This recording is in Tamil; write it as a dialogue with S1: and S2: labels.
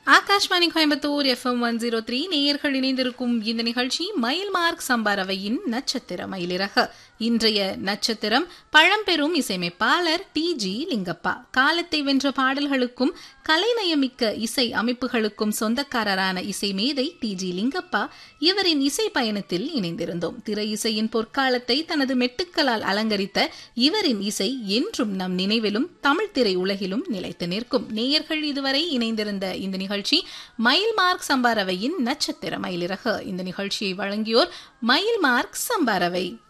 S1: Akashvani Coimbatore FM one zero three நேயர்கள் இணைந்திருக்கும் இந்த நிகழ்ச்சி மயில் மார்க் சம்பாரவையின் நட்சத்திர மயிலிறகு இன்றைய நட்சத்திரம் பழம்பெரும் இசையமைப்பாளர் டி ஜி லிங்கப்பா காலத்தை வென்ற பாடல்களுக்கும் கலைநயமிக்க இசை அமைப்புகளுக்கும் சொந்தக்காரரான இசை மேதை டி ஜி லிங்கப்பா இவரின் இசை பயணத்தில் இணைந்திருந்தோம் திரை இசையின் பொற்காலத்தை தனது மெட்டுக்களால் அலங்கரித்த இவரின் இசை என்றும் நம் நினைவிலும் தமிழ் திரை உலகிலும் நிலைத்து நிற்கும் நேயர்கள் இதுவரை இணைந்திருந்த இந்த நிகழ்ச்சி மயில் மார்க் சம்பாரவையின் நட்சத்திர மயிலிறகு இந்த நிகழ்ச்சியை வழங்கியோர் மயில் மார்க் சம்பாரவை